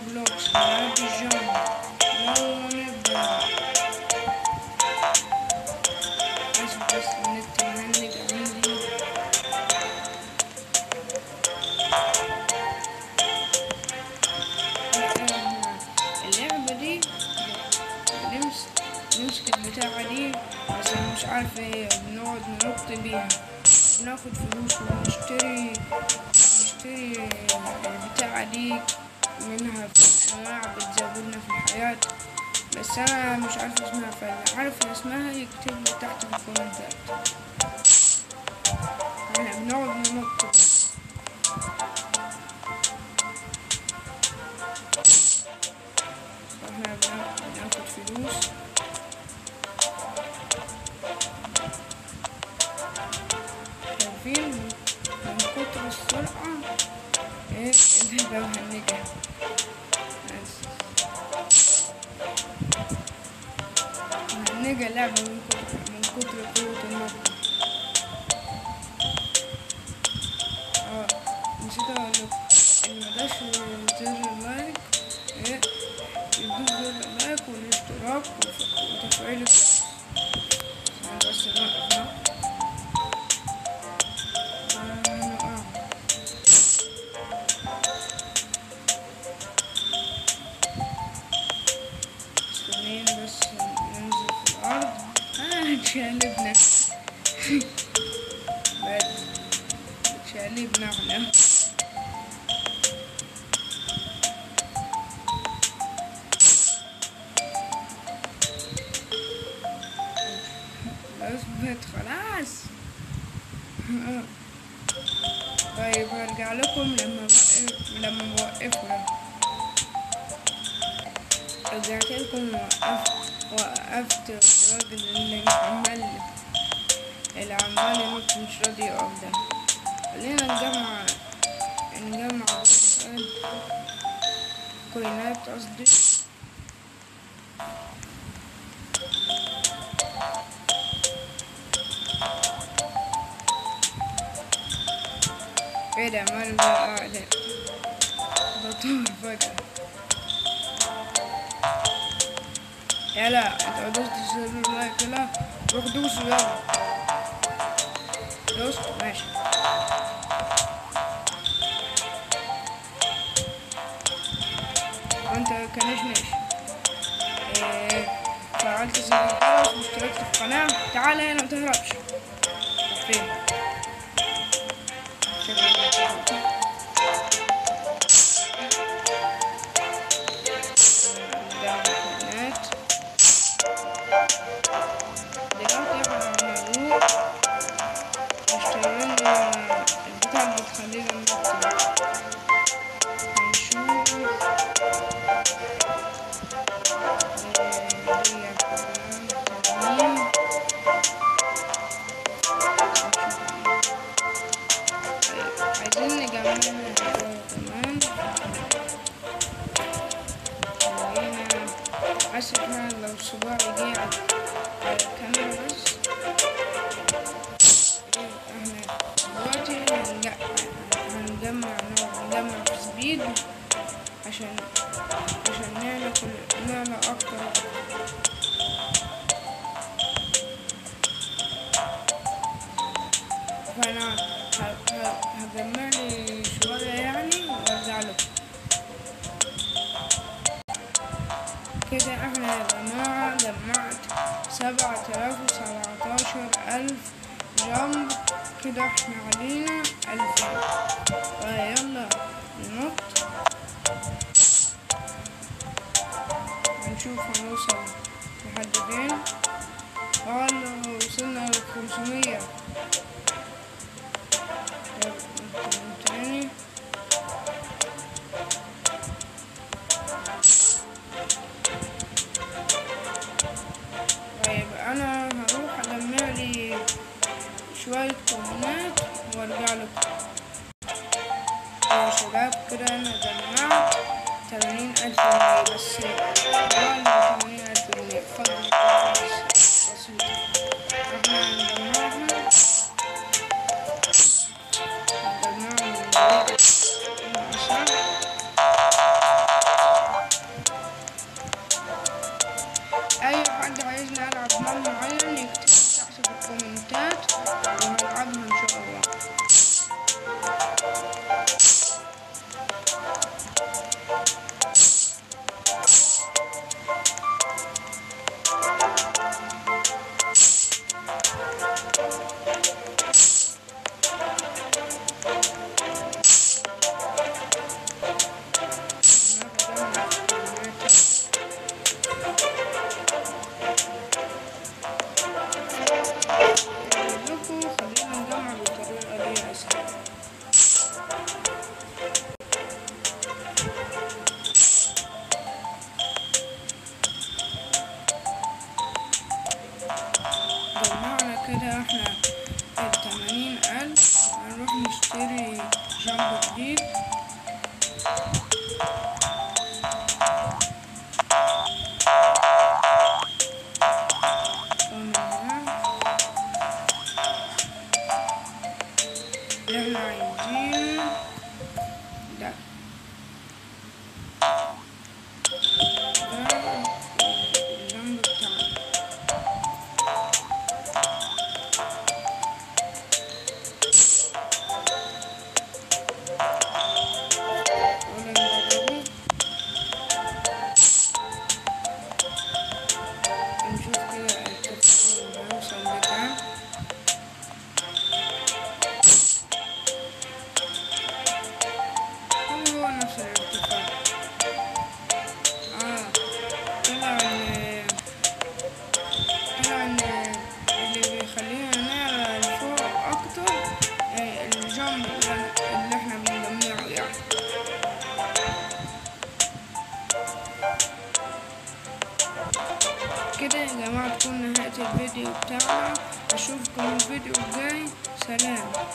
روبلوكس نلعب الجيم يلا نبدأ آسف بس النت مهنج عندي اللعبة دي نمس نمسك البتاعة دي بس أنا مش عارفة هي بنقعد ننط بيها بناخد فلوس ونشتري نشتري البتاعة دي منها في أنواع بتزودنا في الحياة بس أنا مش عارفة اسمها فاللي عارف اسمها يكتب لي تحت في الكومنتات احنا بنقعد ننط احنا بنا- بناخد فلوس شايفين من كتر السرعة ايه اللعبة مهنجة بس مهنجة لعبة من كتر من كتر قوة النط اه نسيت اقول لكم اللي مداش زر اللايك ايه يدوس زر اللايك والاشتراك وف- وتفعيل الجرس عشان بس نوقف ده آه، آه. مستنيين بس ننزل في الأرض آه اتشقلبنا بجد اتشقلبنا احنا اثبت خلاص طيب هرجع لكم لما بوقف لما بوقفه رجعت لكم وقفت وقفت الراجل اللي عمال اللي عمال ينط مش راضي يقف ده خلينا نجمع نجمع بس كوينات قصدي ايه ده مال ده قاعد ده طار فجأة يلا انت دوست زر اللايك يلا روح دوس يلا دوست ماشي وانت كناش ماشي ايه فعلت زر الجرس واشتركت في القناة تعال هنا متهربش فين شكلي هناك دلوقتي احنا هنروح نشتري لنا البتاع اللي بتخلينا ننط هنشوف آه، هي كمان ترميم. طيب، عايزين نجمعها شوية كمان خلينا حاسس إن لو صباعي جه على على الكاميرا بس احنا دلوقتي هنج- هنجمع هنجمع في سبيد عشان عشان نعلى كل نعلى أكتر فأنا ه- ه- هجمع لي شوية يعني وأرجع لكم كده احنا يا جماعة جمعت سبعة آلاف وسبعتاشر ألف جنب كده احنا علينا ألفين فيلا ننط هنشوف هنوصل لحد فين اه لو وصلنا لخمسمية يلا ننط من تاني طيب انا هروح اجمع لي شوية كومنات وارجع لكم يا شباب كده انا جمعت تمانين الف جنيه بس والله تمانين الف جنيه فضل بس بسيطة احنا هنجمعهم هنجمعهم من بعيد. عشان وبكده يا جماعة تكون نهاية الفيديو بتاعنا أشوفكم الفيديو الجاي سلام